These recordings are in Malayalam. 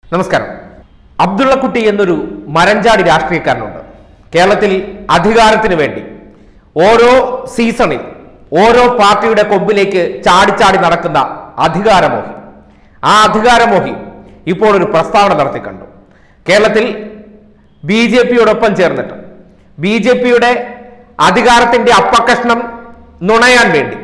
നമസ്കാരം അബ്ദുള്ളക്കുട്ടി എന്നൊരു മരഞ്ചാടി രാഷ്ട്രീയക്കാരനുണ്ട് കേരളത്തിൽ അധികാരത്തിന് വേണ്ടി ഓരോ സീസണിൽ ഓരോ പാർട്ടിയുടെ കൊമ്പിലേക്ക് ചാടിച്ചാടി നടക്കുന്ന അധികാരമോഹി ആ അധികാരമോഹി ഇപ്പോൾ ഒരു പ്രസ്താവന നടത്തി കണ്ടു കേരളത്തിൽ ബി ജെ പിയോടൊപ്പം ചേർന്നിട്ട് ബി ജെ പിയുടെ അധികാരത്തിന്റെ അപ്പകഷ്ണം നുണയാൻ വേണ്ടി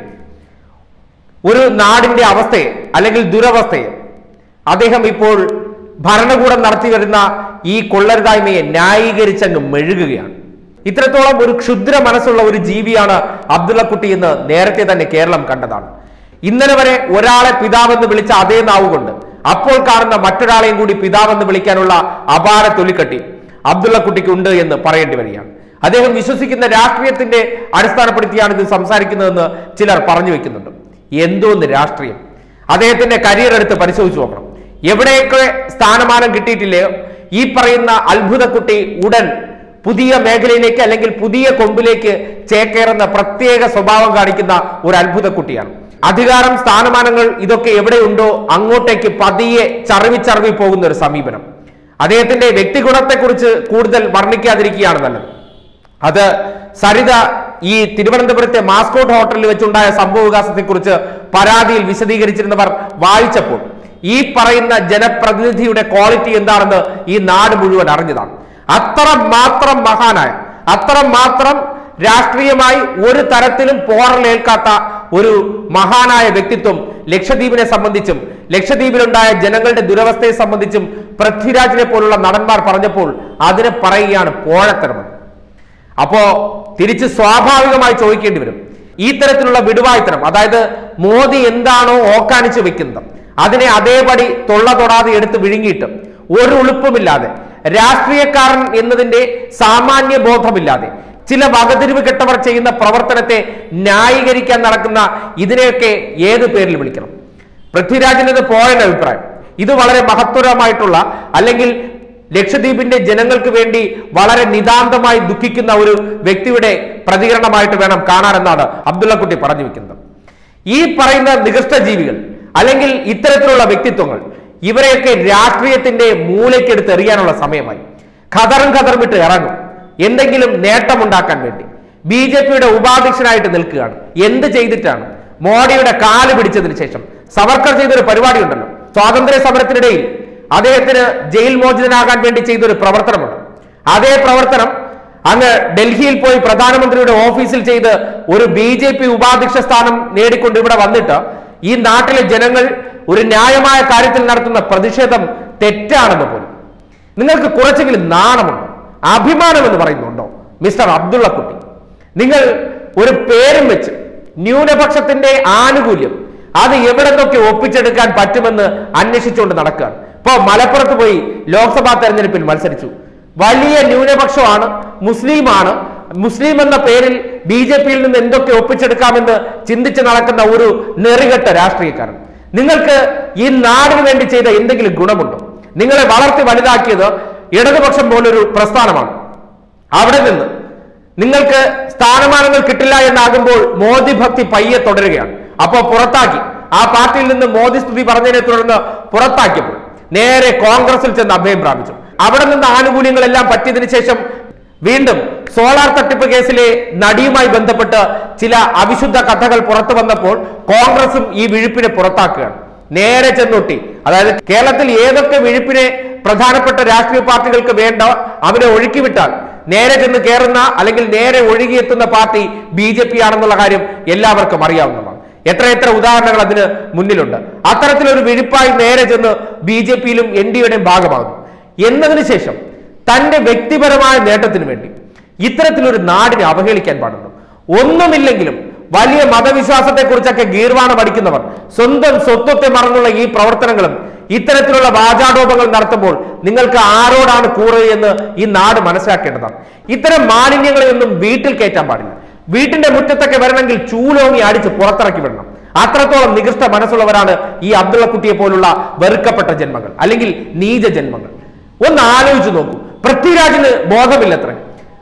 ഒരു നാടിന്റെ അവസ്ഥയെ അല്ലെങ്കിൽ ദുരവസ്ഥയെ അദ്ദേഹം ഇപ്പോൾ ഭരണകൂടം നടത്തി വരുന്ന ഈ കൊള്ളരുതായ്മയെ ന്യായീകരിച്ചങ്ങ് മെഴുകുകയാണ് ഇത്രത്തോളം ഒരു ക്ഷുദ്ര മനസ്സുള്ള ഒരു ജീവിയാണ് അബ്ദുള്ളക്കുട്ടി എന്ന് നേരത്തെ തന്നെ കേരളം കണ്ടതാണ് ഇന്നലെ വരെ ഒരാളെ പിതാവെന്ന് വിളിച്ച അതേ നാവുകൊണ്ട് അപ്പോൾ കാണുന്ന മറ്റൊരാളെയും കൂടി പിതാവെന്ന് വിളിക്കാനുള്ള അപാര തൊലിക്കട്ടി അബ്ദുള്ളക്കുട്ടിക്ക് ഉണ്ട് എന്ന് പറയേണ്ടി വരികയാണ് അദ്ദേഹം വിശ്വസിക്കുന്ന രാഷ്ട്രീയത്തിന്റെ അടിസ്ഥാനപ്പെടുത്തിയാണ് ഇത് സംസാരിക്കുന്നതെന്ന് ചിലർ പറഞ്ഞു വെക്കുന്നുണ്ട് എന്തോന്ന് രാഷ്ട്രീയം അദ്ദേഹത്തിന്റെ കരിയർ എടുത്ത് പരിശോധിച്ച് നോക്കണം എവിടെയൊക്കെ സ്ഥാനമാനം കിട്ടിയിട്ടില്ലയോ ഈ പറയുന്ന അത്ഭുതക്കുട്ടി ഉടൻ പുതിയ മേഖലയിലേക്ക് അല്ലെങ്കിൽ പുതിയ കൊമ്പിലേക്ക് ചേക്കേറുന്ന പ്രത്യേക സ്വഭാവം കാണിക്കുന്ന ഒരു അത്ഭുതക്കുട്ടിയാണ് അധികാരം സ്ഥാനമാനങ്ങൾ ഇതൊക്കെ എവിടെയുണ്ടോ അങ്ങോട്ടേക്ക് പതിയെ ചറിവി ചറിവി പോകുന്ന ഒരു സമീപനം അദ്ദേഹത്തിന്റെ വ്യക്തിഗുണത്തെക്കുറിച്ച് കൂടുതൽ വർണ്ണിക്കാതിരിക്കുകയാണ് നല്ലത് അത് സരിത ഈ തിരുവനന്തപുരത്തെ മാസ്കോട്ട് ഹോട്ടലിൽ വെച്ചുണ്ടായ സംഭവവികാസത്തെക്കുറിച്ച് പരാതിയിൽ വിശദീകരിച്ചിരുന്നവർ വായിച്ചപ്പോൾ ഈ പറയുന്ന ജനപ്രതിനിധിയുടെ ക്വാളിറ്റി എന്താണെന്ന് ഈ നാട് മുഴുവൻ അറിഞ്ഞതാണ് അത്ര മാത്രം മഹാനായ അത്ര മാത്രം രാഷ്ട്രീയമായി ഒരു തരത്തിലും പോറലേൽക്കാത്ത ഒരു മഹാനായ വ്യക്തിത്വം ലക്ഷദ്വീപിനെ സംബന്ധിച്ചും ലക്ഷദ്വീപിലുണ്ടായ ജനങ്ങളുടെ ദുരവസ്ഥയെ സംബന്ധിച്ചും പൃഥ്വിരാജിനെ പോലുള്ള നടന്മാർ പറഞ്ഞപ്പോൾ അതിനെ പറയുകയാണ് പോഴത്തരമെന്ന് അപ്പോ തിരിച്ച് സ്വാഭാവികമായി ചോദിക്കേണ്ടി വരും ഈ തരത്തിലുള്ള വിടുവായ്ത്തരം അതായത് മോദി എന്താണോ ഓക്കാനിച്ച് വെക്കുന്നത് അതിനെ അതേപടി തൊള്ള തൊടാതെ എടുത്ത് വിഴുങ്ങിയിട്ട് ഒരു ഉളുപ്പുമില്ലാതെ രാഷ്ട്രീയക്കാരൻ എന്നതിന്റെ സാമാന്യ ബോധമില്ലാതെ ചില വകതിരിവ് കെട്ടവർ ചെയ്യുന്ന പ്രവർത്തനത്തെ ന്യായീകരിക്കാൻ നടക്കുന്ന ഇതിനെയൊക്കെ ഏത് പേരിൽ വിളിക്കണം പൃഥ്വിരാജിനത് പോയെന്ന അഭിപ്രായം ഇത് വളരെ മഹത്വരമായിട്ടുള്ള അല്ലെങ്കിൽ ലക്ഷദ്വീപിന്റെ ജനങ്ങൾക്ക് വേണ്ടി വളരെ നിതാന്തമായി ദുഃഖിക്കുന്ന ഒരു വ്യക്തിയുടെ പ്രതികരണമായിട്ട് വേണം കാണാനെന്നാണ് അബ്ദുള്ളക്കുട്ടി പറഞ്ഞു വെക്കുന്നത് ഈ പറയുന്ന നികൃഷ്ട ജീവികൾ അല്ലെങ്കിൽ ഇത്തരത്തിലുള്ള വ്യക്തിത്വങ്ങൾ ഇവരെയൊക്കെ രാഷ്ട്രീയത്തിന്റെ മൂലയ്ക്കെടുത്ത് എറിയാനുള്ള സമയമായി ഖതറും ഖതറും വിട്ട് ഇറങ്ങും എന്തെങ്കിലും നേട്ടമുണ്ടാക്കാൻ വേണ്ടി ബി ജെ പിയുടെ ഉപാധ്യക്ഷനായിട്ട് നിൽക്കുകയാണ് എന്ത് ചെയ്തിട്ടാണ് മോഡിയുടെ കാല് പിടിച്ചതിന് ശേഷം സവർക്കർ ചെയ്തൊരു പരിപാടി ഉണ്ടല്ലോ സ്വാതന്ത്ര്യ സമരത്തിനിടയിൽ അദ്ദേഹത്തിന് ജയിൽ മോചിതനാകാൻ വേണ്ടി ചെയ്തൊരു പ്രവർത്തനമുണ്ട് അതേ പ്രവർത്തനം അങ്ങ് ഡൽഹിയിൽ പോയി പ്രധാനമന്ത്രിയുടെ ഓഫീസിൽ ചെയ്ത് ഒരു ബി ജെ പി ഉപാധ്യക്ഷ സ്ഥാനം നേടിക്കൊണ്ട് ഇവിടെ വന്നിട്ട് ഈ നാട്ടിലെ ജനങ്ങൾ ഒരു ന്യായമായ കാര്യത്തിൽ നടത്തുന്ന പ്രതിഷേധം തെറ്റാണെന്ന് പോലും നിങ്ങൾക്ക് കുറച്ചെങ്കിലും നാണമുണ്ടോ അഭിമാനം എന്ന് പറയുന്നുണ്ടോ മിസ്റ്റർ അബ്ദുള്ളക്കുട്ടി നിങ്ങൾ ഒരു പേരും വെച്ച് ന്യൂനപക്ഷത്തിന്റെ ആനുകൂല്യം അത് എവിടെ നിന്നൊക്കെ ഒപ്പിച്ചെടുക്കാൻ പറ്റുമെന്ന് അന്വേഷിച്ചുകൊണ്ട് നടക്കുകയാണ് ഇപ്പോ മലപ്പുറത്ത് പോയി ലോക്സഭാ തെരഞ്ഞെടുപ്പിൽ മത്സരിച്ചു വലിയ ന്യൂനപക്ഷമാണ് മുസ്ലിമാണ് മുസ്ലിം എന്ന പേരിൽ ബി ജെ പിയിൽ നിന്ന് എന്തൊക്കെ ഒപ്പിച്ചെടുക്കാമെന്ന് ചിന്തിച്ച് നടക്കുന്ന ഒരു നെറികെട്ട രാഷ്ട്രീയക്കാരൻ നിങ്ങൾക്ക് ഈ നാടിന് വേണ്ടി ചെയ്ത എന്തെങ്കിലും ഗുണമുണ്ടോ നിങ്ങളെ വളർത്തി വലുതാക്കിയത് ഇടതുപക്ഷം പോലൊരു പ്രസ്ഥാനമാണ് അവിടെ നിന്ന് നിങ്ങൾക്ക് സ്ഥാനമാനങ്ങൾ കിട്ടില്ല എന്നാകുമ്പോൾ മോദി ഭക്തി പയ്യെ തുടരുകയാണ് അപ്പോൾ പുറത്താക്കി ആ പാർട്ടിയിൽ നിന്ന് മോദി സ്തുതി പറഞ്ഞതിനെ തുടർന്ന് പുറത്താക്കിയപ്പോൾ നേരെ കോൺഗ്രസിൽ ചെന്ന് അഭയം പ്രാപിച്ചു അവിടെ നിന്ന് ആനുകൂല്യങ്ങളെല്ലാം പറ്റിയതിനു ശേഷം വീണ്ടും സോളാർ തട്ടിപ്പ് കേസിലെ നടിയുമായി ബന്ധപ്പെട്ട് ചില അവിശുദ്ധ കഥകൾ പുറത്തു വന്നപ്പോൾ കോൺഗ്രസും ഈ വിഴുപ്പിനെ പുറത്താക്കുകയാണ് നേരെ ചെന്നൊട്ടി അതായത് കേരളത്തിൽ ഏതൊക്കെ വിഴുപ്പിനെ പ്രധാനപ്പെട്ട രാഷ്ട്രീയ പാർട്ടികൾക്ക് വേണ്ട അവനെ ഒഴുക്കിവിട്ടാൽ നേരെ ചെന്ന് കയറുന്ന അല്ലെങ്കിൽ നേരെ ഒഴുകിയെത്തുന്ന പാർട്ടി ബി ജെ പി ആണെന്നുള്ള കാര്യം എല്ലാവർക്കും അറിയാവുന്നതാണ് എത്രയെത്ര ഉദാഹരണങ്ങൾ അതിന് മുന്നിലുണ്ട് അത്തരത്തിലൊരു വിഴുപ്പായി നേരെ ചെന്ന് ബി ജെ പിയിലും എൻ ഡി എയുടെയും ഭാഗമാകുന്നു എന്നതിന് ശേഷം തന്റെ വ്യക്തിപരമായ നേട്ടത്തിന് വേണ്ടി ഇത്തരത്തിലൊരു നാടിനെ അവഹേളിക്കാൻ പാടുന്നു ഒന്നുമില്ലെങ്കിലും വലിയ മതവിശ്വാസത്തെക്കുറിച്ചൊക്കെ ഗീർവാണം അടിക്കുന്നവർ സ്വന്തം സ്വത്വത്തെ മറന്നുള്ള ഈ പ്രവർത്തനങ്ങളും ഇത്തരത്തിലുള്ള വാചാടോപങ്ങൾ നടത്തുമ്പോൾ നിങ്ങൾക്ക് ആരോടാണ് കൂറ് എന്ന് ഈ നാട് മനസ്സിലാക്കേണ്ടതാണ് ഇത്തരം മാലിന്യങ്ങളെയൊന്നും വീട്ടിൽ കയറ്റാൻ പാടില്ല വീട്ടിന്റെ മുറ്റത്തൊക്കെ വരണമെങ്കിൽ ചൂലോങ്ങി അടിച്ച് പുറത്തിറക്കി വിടണം അത്രത്തോളം നികൃഷ്ട മനസ്സുള്ളവരാണ് ഈ അബ്ദുള്ളക്കുട്ടിയെ പോലുള്ള വെറുക്കപ്പെട്ട ജന്മങ്ങൾ അല്ലെങ്കിൽ നീച ജന്മങ്ങൾ ഒന്ന് ആലോചിച്ച് നോക്കൂ പൃഥ്വിരാജിന് ബോധമില്ലത്രേ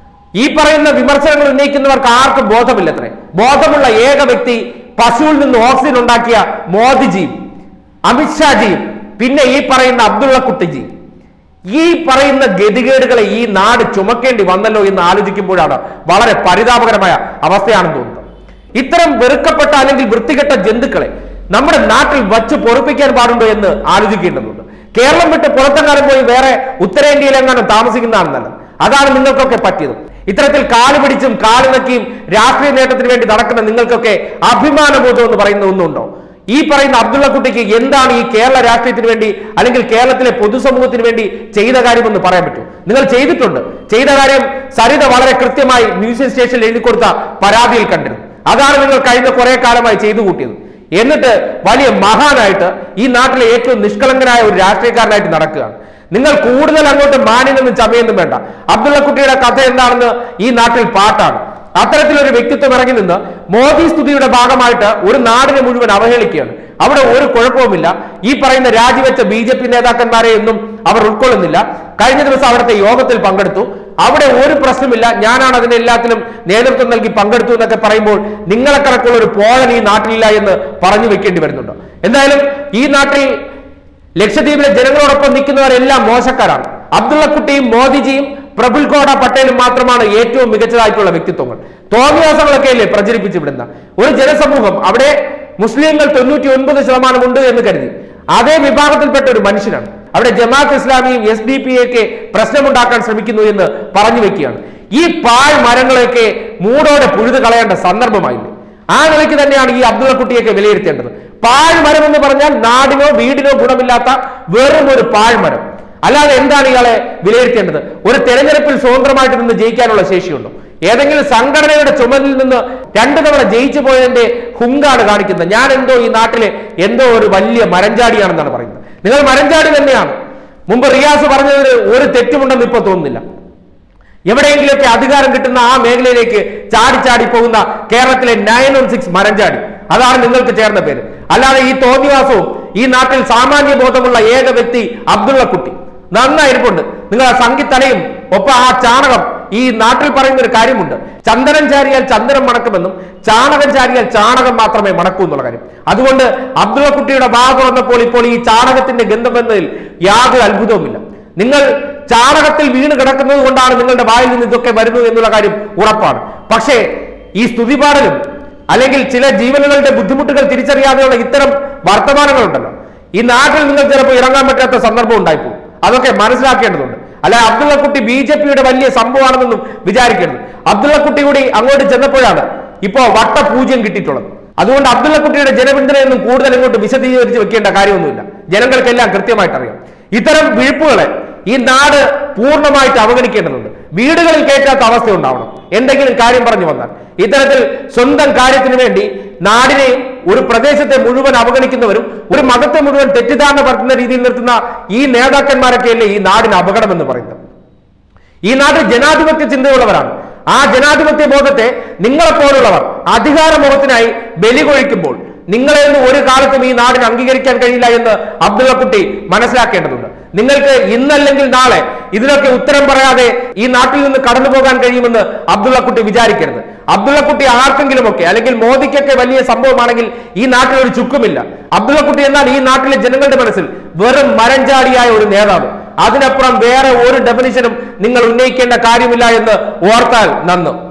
ഈ പറയുന്ന വിമർശനങ്ങൾ ഉന്നയിക്കുന്നവർക്ക് ആർക്കും ബോധമില്ലത്രേ ബോധമുള്ള ഏക വ്യക്തി പശുവിൽ നിന്ന് ഓക്സിജൻ ഉണ്ടാക്കിയ മോദിജിയും അമിത്ഷാജിയും പിന്നെ ഈ പറയുന്ന അബ്ദുള്ള കുട്ടിജി ഈ പറയുന്ന ഗതികേടുകളെ ഈ നാട് ചുമക്കേണ്ടി വന്നല്ലോ എന്ന് ആലോചിക്കുമ്പോഴാണ് വളരെ പരിതാപകരമായ അവസ്ഥയാണെന്ന് തോന്നുന്നത് ഇത്തരം വെറുക്കപ്പെട്ട അല്ലെങ്കിൽ വൃത്തികെട്ട ജന്തുക്കളെ നമ്മുടെ നാട്ടിൽ വച്ച് പൊറപ്പിക്കാൻ പാടുണ്ടോ എന്ന് ആലോചിക്കേണ്ടതുണ്ട് കേരളം വിട്ട് പുറത്തെങ്ങാനും പോയി വേറെ ഉത്തരേന്ത്യയിലെങ്ങാനും താമസിക്കുന്നതാണ് നല്ലത് അതാണ് നിങ്ങൾക്കൊക്കെ പറ്റിയത് ഇത്തരത്തിൽ കാല് പിടിച്ചും കാല് നക്കിയും രാഷ്ട്രീയ നേട്ടത്തിന് വേണ്ടി നടക്കുന്ന നിങ്ങൾക്കൊക്കെ അഭിമാനബോധം എന്ന് പറയുന്ന ഒന്നുണ്ടോ ഈ പറയുന്ന അബ്ദുള്ള കുട്ടിക്ക് എന്താണ് ഈ കേരള രാഷ്ട്രീയത്തിന് വേണ്ടി അല്ലെങ്കിൽ കേരളത്തിലെ പൊതുസമൂഹത്തിന് വേണ്ടി ചെയ്ത കാര്യമെന്ന് പറയാൻ പറ്റൂ നിങ്ങൾ ചെയ്തിട്ടുണ്ട് ചെയ്ത കാര്യം സരിത വളരെ കൃത്യമായി മ്യൂസിയം സ്റ്റേഷനിൽ എഴുതി കൊടുത്ത പരാതിയിൽ കണ്ടിരുന്നു അതാണ് നിങ്ങൾ കഴിഞ്ഞ കുറെ കാലമായി ചെയ്തു കൂട്ടിയത് എന്നിട്ട് വലിയ മഹാനായിട്ട് ഈ നാട്ടിലെ ഏറ്റവും നിഷ്കളങ്കനായ ഒരു രാഷ്ട്രീയക്കാരനായിട്ട് നടക്കുകയാണ് നിങ്ങൾ കൂടുതൽ അങ്ങോട്ട് മാനിനൊന്നും ചമയൊന്നും വേണ്ട അബ്ദുള്ള കുട്ടിയുടെ കഥ എന്താണെന്ന് ഈ നാട്ടിൽ പാട്ടാണ് അത്തരത്തിലൊരു വ്യക്തിത്വം ഇറങ്ങി നിന്ന് മോദി സ്തുതിയുടെ ഭാഗമായിട്ട് ഒരു നാടിനെ മുഴുവൻ അവഹേളിക്കുകയാണ് അവിടെ ഒരു കുഴപ്പവുമില്ല ഈ പറയുന്ന രാജിവെച്ച ബി ജെ പി നേതാക്കന്മാരെ ഒന്നും അവർ ഉൾക്കൊള്ളുന്നില്ല കഴിഞ്ഞ ദിവസം അവിടുത്തെ യോഗത്തിൽ പങ്കെടുത്തു അവിടെ ഒരു പ്രശ്നമില്ല ഞാനാണ് അതിന് എല്ലാത്തിനും നേതൃത്വം നൽകി പങ്കെടുത്തു എന്നൊക്കെ പറയുമ്പോൾ നിങ്ങളെ കണക്കുള്ള ഒരു പോഴൻ ഈ നാട്ടിലില്ല എന്ന് പറഞ്ഞു വെക്കേണ്ടി വരുന്നുണ്ട് എന്തായാലും ഈ നാട്ടിൽ ലക്ഷദ്വീപിലെ ജനങ്ങളോടൊപ്പം നിൽക്കുന്നവരെല്ലാം മോശക്കാരാണ് അബ്ദുള്ളക്കുട്ടിയും മോദിജിയും പ്രഫുൽ കോട പട്ടേലും മാത്രമാണ് ഏറ്റവും മികച്ചതായിട്ടുള്ള വ്യക്തിത്വങ്ങൾ തോന്നിയാസങ്ങളൊക്കെ അല്ലേ പ്രചരിപ്പിച്ചു വിടുന്ന ഒരു ജനസമൂഹം അവിടെ മുസ്ലിങ്ങൾ തൊണ്ണൂറ്റി ഒൻപത് ശതമാനം ഉണ്ട് എന്ന് കരുതി അതേ വിഭാഗത്തിൽപ്പെട്ട ഒരു മനുഷ്യനാണ് അവിടെ ജമാഅത്ത് ഇസ്ലാമിയും എസ് ഡി പി ഒക്കെ പ്രശ്നമുണ്ടാക്കാൻ ശ്രമിക്കുന്നു എന്ന് പറഞ്ഞു വെക്കുകയാണ് ഈ പാഴ് മരങ്ങളെയൊക്കെ മൂടോടെ പുഴുതു കളയേണ്ട സന്ദർഭമായില്ലേ ആ നിലയ്ക്ക് തന്നെയാണ് ഈ അബ്ദുള്ള കുട്ടിയൊക്കെ വിലയിരുത്തേണ്ടത് പാഴ്മരം എന്ന് പറഞ്ഞാൽ നാടിനോ വീടിനോ ഗുണമില്ലാത്ത വെറും ഒരു പാഴ്മരം അല്ലാതെ എന്താണ് ഇയാളെ വിലയിരുത്തേണ്ടത് ഒരു തെരഞ്ഞെടുപ്പിൽ സ്വതന്ത്രമായിട്ട് നിന്ന് ജയിക്കാനുള്ള ശേഷിയുണ്ടോ ഏതെങ്കിലും സംഘടനയുടെ ചുമലിൽ നിന്ന് രണ്ടു തവണ ജയിച്ചു പോയതിന്റെ ഹുങ്കാണ് കാണിക്കുന്നത് ഞാൻ എന്തോ ഈ നാട്ടിലെ എന്തോ ഒരു വലിയ മരഞ്ചാടിയാണെന്നാണ് പറയുന്നത് നിങ്ങൾ മരഞ്ചാടി തന്നെയാണ് മുമ്പ് റിയാസ് പറഞ്ഞതിന് ഒരു തെറ്റുമുണ്ടെന്ന് ഇപ്പൊ തോന്നുന്നില്ല എവിടെയെങ്കിലുമൊക്കെ അധികാരം കിട്ടുന്ന ആ മേഖലയിലേക്ക് ചാടി ചാടി പോകുന്ന കേരളത്തിലെ നയൻ വൺ സിക്സ് മരഞ്ചാടി അതാണ് നിങ്ങൾക്ക് ചേർന്ന പേര് അല്ലാതെ ഈ തോന്നിവാസവും ഈ നാട്ടിൽ സാമാന്യ ബോധമുള്ള ഏക വ്യക്തി അബ്ദുള്ള കുട്ടി നന്നായിരിപ്പുണ്ട് നിങ്ങൾ ആ സംഗീതലയും ഒപ്പം ആ ചാണകം ഈ നാട്ടിൽ പറയുന്ന ഒരു കാര്യമുണ്ട് ചന്ദനം ചാരിയാൽ ചന്ദനം മണക്കുമെന്നും ചാണകം ചാരിയാൽ ചാണകം മാത്രമേ മണക്കൂ എന്നുള്ള കാര്യം അതുകൊണ്ട് അബ്ദുള്ള കുട്ടിയുടെ വാ തുറന്നപ്പോൾ ഇപ്പോൾ ഈ ചാണകത്തിന്റെ ഗന്ധം എന്നതിൽ യാതൊരു അത്ഭുതവുമില്ല നിങ്ങൾ ചാണകത്തിൽ വീണ് കിടക്കുന്നത് കൊണ്ടാണ് നിങ്ങളുടെ വായിൽ നിന്ന് ഇതൊക്കെ വരുന്നത് എന്നുള്ള കാര്യം ഉറപ്പാണ് പക്ഷേ ഈ സ്തുതിപാടലും അല്ലെങ്കിൽ ചില ജീവനുകളുടെ ബുദ്ധിമുട്ടുകൾ തിരിച്ചറിയാതെയുള്ള ഇത്തരം വർത്തമാനങ്ങളുണ്ടല്ലോ ഈ നാട്ടിൽ നിങ്ങൾ ചിലപ്പോൾ ഇറങ്ങാൻ പറ്റാത്ത സന്ദർഭം ഉണ്ടായിപ്പോകും അതൊക്കെ മനസ്സിലാക്കേണ്ടതുണ്ട് അല്ല അബ്ദുള്ളക്കുട്ടി ബി ജെ പിയുടെ വലിയ സംഭവമാണെന്നൊന്നും വിചാരിക്കരുത് അബ്ദുള്ളക്കുട്ടി കൂടി അങ്ങോട്ട് ചെന്നപ്പോഴാണ് ഇപ്പോ വട്ടപൂജ്യം കിട്ടിയിട്ടുള്ളത് അതുകൊണ്ട് അബ്ദുള്ളക്കുട്ടിയുടെ ജനപിന്തുണയൊന്നും കൂടുതൽ ഇങ്ങോട്ട് വിശദീകരിച്ച് വെക്കേണ്ട കാര്യമൊന്നുമില്ല ജനങ്ങൾക്കെല്ലാം കൃത്യമായിട്ട് അറിയാം ഇത്തരം വിഴുപ്പുകളെ ഈ നാട് പൂർണ്ണമായിട്ട് അവഗണിക്കേണ്ടതുണ്ട് വീടുകളിൽ കയറ്റാത്ത അവസ്ഥ ഉണ്ടാവണം എന്തെങ്കിലും കാര്യം പറഞ്ഞു വന്നാൽ ഇത്തരത്തിൽ സ്വന്തം കാര്യത്തിന് വേണ്ടി നാടിനെയും ഒരു പ്രദേശത്തെ മുഴുവൻ അവഗണിക്കുന്നവരും ഒരു മതത്തെ മുഴുവൻ തെറ്റിദ്ധാരണ പരത്തുന്ന രീതിയിൽ നിർത്തുന്ന ഈ നേതാക്കന്മാരൊക്കെയല്ലേ ഈ നാടിന് അപകടം എന്ന് പറയുന്നത് ഈ നാട്ടിൽ ജനാധിപത്യ ചിന്തയുള്ളവരാണ് ആ ജനാധിപത്യ ബോധത്തെ നിങ്ങളെപ്പോലുള്ളവർ അധികാര മോഹത്തിനായി ബലി കൊഴിക്കുമ്പോൾ നിങ്ങളെ ഒന്നും ഒരു കാലത്തും ഈ നാടിന് അംഗീകരിക്കാൻ കഴിയില്ല എന്ന് അബ്ദുള്ളക്കുട്ടി മനസ്സിലാക്കേണ്ടതുണ്ട് നിങ്ങൾക്ക് ഇന്നല്ലെങ്കിൽ നാളെ ഇതിനൊക്കെ ഉത്തരം പറയാതെ ഈ നാട്ടിൽ നിന്ന് കടന്നു പോകാൻ കഴിയുമെന്ന് അബ്ദുള്ളക്കുട്ടി വിചാരിക്കരുത് അബ്ദുള്ളക്കുട്ടി ആർക്കെങ്കിലുമൊക്കെ അല്ലെങ്കിൽ മോദിക്കൊക്കെ വലിയ സംഭവമാണെങ്കിൽ ഈ നാട്ടിൽ ഒരു ചുക്കുമില്ല അബ്ദുള്ളക്കുട്ടി എന്നാൽ ഈ നാട്ടിലെ ജനങ്ങളുടെ മനസ്സിൽ വെറും മരഞ്ചാടിയായ ഒരു നേതാവ് അതിനപ്പുറം വേറെ ഒരു ഡെഫിനിഷനും നിങ്ങൾ ഉന്നയിക്കേണ്ട കാര്യമില്ല എന്ന് ഓർത്താൽ നന്ന്